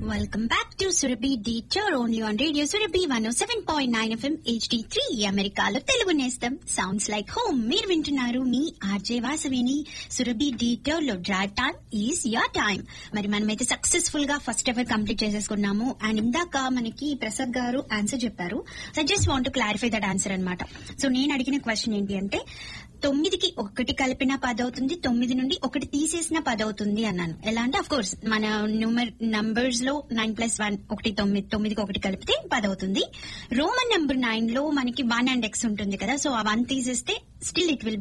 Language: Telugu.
Welcome back to Surabhi Detour only on Radio Surabhi 107.9 FM HD3 అమెరికాలో తెలుగు నేస్తం సౌండ్స్ లైక్ హోమ్ మీరు వింటున్నారు మీ ఆర్జే వాసవిని సురభి డీటోర్ లో drive time is your time మరి మనమైతే సక్సెస్ఫుల్ గా ఫస్ట్ ఎవర్ కంప్లీట్ చేసేసుకున్నాము అండ్ ఇందాక మనకి ప్రసాద్ గారు ఆన్సర్ చెప్పారు so just want to clarify that answer అనమాట సో నేను అడిగిన క్వశ్చన్ ఏంటి అంటే తొమ్మిదికి ఒకటి కలిపిన పది అవుతుంది తొమ్మిది నుండి ఒకటి తీసేసిన పది అవుతుంది అన్నాను ఎలా అంటే అఫ్ కోర్స్ మన న్యూమర్ నంబర్స్ లో నైన్ ప్లస్ వన్ ఒకటి తొమ్మిది తొమ్మిదికి ఒకటి కలిపితే పది అవుతుంది రోమన్ నెంబర్ నైన్ లో మనకి వన్ అండ్ ఎక్స్ ఉంటుంది కదా సో ఆ వన్ తీసేస్తే స్టిల్ ఇట్ విల్